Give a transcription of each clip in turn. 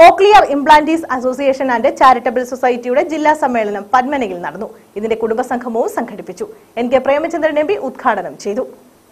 cochlear implantees association and charitable സൊസൈറ്റിയുടെ ജില്ലാ സമ്മേളനം പന്മനയിൽ നടന്നു ഇതിന്റെ കുടുംബസംഗമവും സംഘടിപ്പിച്ചു N K Premachandran M P ഉദ്ഘാടനം ചെയ്തു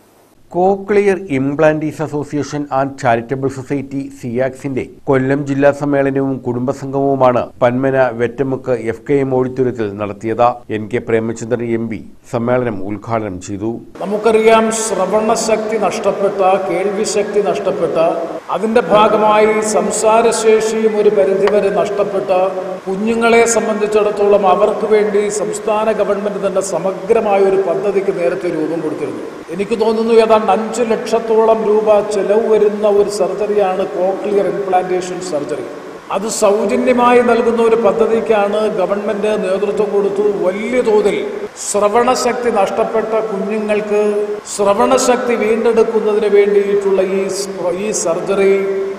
cochlear implantees association and charitable society സിയാക്സിന്റെ കൊല്ലം ജില്ലാ സമ്മേളനവും കുടുംബസംഗമവുമാണ് Panmana Vettamukku F K M ഓഡിറ്റോറിയത്തിൽ നടത്തിയത് N K Premachandran M P സമ്മേളനം ഉദ്ഘാടനം ചെയ്തു നമുക്കറിയാം ശ്രവണശക്തി നഷ്ടപ്പെട്ട കേൾവിശക്തി നഷ്ടപ്പെട്ട അതിന്റെ ഭാഗമായി സംസാരശേഷിയും ഒരു പരിധിവരെ നഷ്ടപ്പെട്ട കുഞ്ഞുങ്ങളെ സംബന്ധിച്ചിടത്തോളം അവർക്ക് വേണ്ടി സംസ്ഥാന ഗവൺമെന്റ് തന്നെ സമഗ്രമായ ഒരു പദ്ധതിക്ക് നേരത്തെ രൂപം കൊടുത്തിരുന്നു എനിക്ക് തോന്നുന്നു ഏതാണ്ട് അഞ്ച് ലക്ഷത്തോളം രൂപ ചെലവ് വരുന്ന ഒരു സർജറിയാണ് കോക്ലിയർ ഇംപ്ലാന്റേഷൻ സർജറി അത് സൗജന്യമായി നൽകുന്ന ഒരു പദ്ധതിക്കാണ് ഗവൺമെന്റ് നേതൃത്വം കൊടുത്തു വലിയ തോതിൽ ശ്രവണശക്തി നഷ്ടപ്പെട്ട കുഞ്ഞുങ്ങൾക്ക് ശ്രവണശക്തി വീണ്ടെടുക്കുന്നതിന് വേണ്ടിയിട്ടുള്ള ഈ സ്- ഈ സർജറി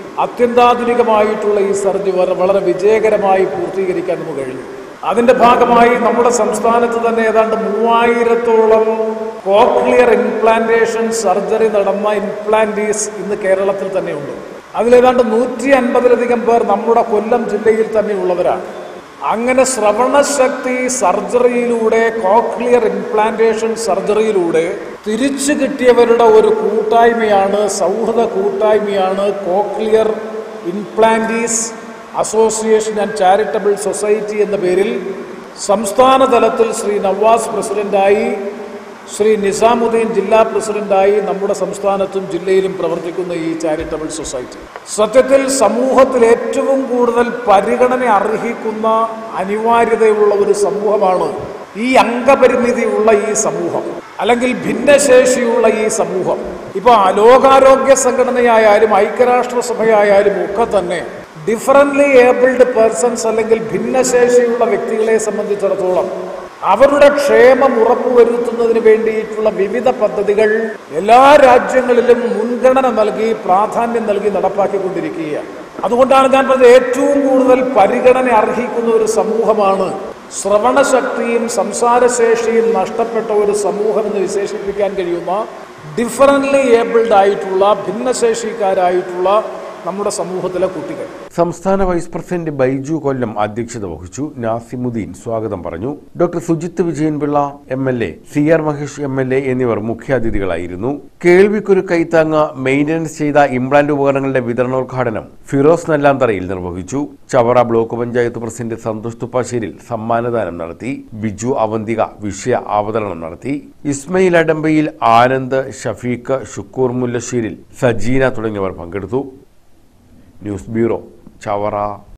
അത്യന്താധുനികമായിട്ടുള്ള ഈ സർജറി വളരെ- വളരെ വിജയകരമായി പൂർത്തീകരിക്കാൻ നമുക്ക് കഴിഞ്ഞു അതിന്റെ ഭാഗമായി നമ്മുടെ സംസ്ഥാനത്ത് തന്നെ ഏതാണ്ട് മൂവായിരത്തോളം കോക്ലിയർ ഇംപ്ലാന്റേഷൻ സർജറി നടന്ന ഇംപ്ലാന്റീസ് ഇന്ന് കേരളത്തിൽ തന്നെയുണ്ട് അതിലേതാണ്ട് നൂറ്റി അൻപതിലധികം പേർ നമ്മുടെ കൊല്ലം ജില്ലയിൽ തന്നെ ഉള്ളവരാണ് അങ്ങനെ ശ്രവണശക്തി സർജറിയിലൂടെ കോക്ലിയർ ഇംപ്ലാന്റേഷൻ സർജറിയിലൂടെ തിരിച്ചു കിട്ടിയവരുടെ ഒരു കൂട്ടായ്മയാണ് സൗഹൃദ കൂട്ടായ്മയാണ് cochlear implantees association and charitable society എന്ന പേരിൽ സംസ്ഥാന തലത്തിൽ ശ്രീ നവാസ് പ്രസിഡന്റായി ശ്രീ നിസാമുദ്ദീൻ ജില്ലാ പ്രസിഡന്റായി നമ്മുടെ സംസ്ഥാനത്തും ജില്ലയിലും പ്രവർത്തിക്കുന്ന ഈ ചാരിറ്റബിൾ സൊസൈറ്റി സത്യത്തിൽ സമൂഹത്തിൽ ഏറ്റവും കൂടുതൽ പരിഗണന അർഹിക്കുന്ന അനിവാര്യതയുള്ള ഒരു സമൂഹമാണ് ഈ അംഗപരിമിതിയുള്ള ഈ സമൂഹം അല്ലെങ്കിൽ ഭിന്നശേഷിയുള്ള ഈ സമൂഹം ഇപ്പൊ ലോകാരോഗ്യ സംഘടനയായാലും ഐക്യരാഷ്ട്രസഭയായാലും ഒക്കെ തന്നെ ഡിഫറൻ്റ്ലി ഏബിൾഡ് പേഴ്സൺസ് അല്ലെങ്കിൽ ഭിന്നശേഷിയുള്ള വ്യക്തികളെ സംബന്ധിച്ചിടത്തോളം അവരുടെ ക്ഷേമം ഉറപ്പുവരുത്തുന്നതിന് വേണ്ടിയിട്ടുള്ള വിവിധ പദ്ധതികൾ എല്ലാ രാജ്യങ്ങളിലും മുൻഗണന നൽകി പ്രാധാന്യം നൽകി നടപ്പാക്കിക്കൊണ്ടിരിക്കുകയാണ് അതുകൊണ്ടാണ് ഞാൻ പറഞ്ഞത് ഏറ്റവും കൂടുതൽ പരിഗണന അർഹിക്കുന്ന ഒരു സമൂഹമാണ് ശ്രവണശക്തിയും സംസാരശേഷിയും നഷ്ടപ്പെട്ട ഒരു സമൂഹം എന്ന് വിശേഷിപ്പിക്കാൻ കഴിയുന്ന ഡിഫറൻ്റ്ലി ഏബിൾഡ് ആയിട്ടുള്ള ഭിന്നശേഷിക്കാരായിട്ടുള്ള നമ്മുടെ സമൂഹത്തിലെ കുട്ടികൾ സംസ്ഥാന വൈസ് പ്രസിഡന്റ് ബൈജു കൊല്ലം അധ്യക്ഷത വഹിച്ചു നാസിമുദ്ദീൻ സ്വാഗതം പറഞ്ഞു doctor Sujith Vijayanpillai M L A C R Mahesh M L A എന്നിവർ മുഖ്യാതിഥികളായിരുന്നു കേൾവിക്കൊരു കൈത്താങ്ങ മെയിന്റനൻസ് ചെയ്ത ഇംപ്ലാന്റ് ഉപകരണങ്ങളുടെ വിതരണോദ്ഘാടനം ഫിറോസ് നല്ലാന്തറയിൽ നിർവഹിച്ചു ചവറ ബ്ലോക്ക് പഞ്ചായത്ത് പ്രസിഡന്റ് സന്തോഷ് തുപ്പാശ്ശേരിൽ സമ്മാനദാനം നടത്തി ബിജു അവന്തിക വിഷയ അവതരണം നടത്തി ഇസ്മയിൽ അടമ്പയിൽ ആനന്ദ് ഷഫീഖ് ഷുക്കൂർ മുല്ലശ്ശേരിൽ സജീന തുടങ്ങിയവർ പങ്കെടുത്തു ന്യൂസ് ബ്യൂറോ ചവറ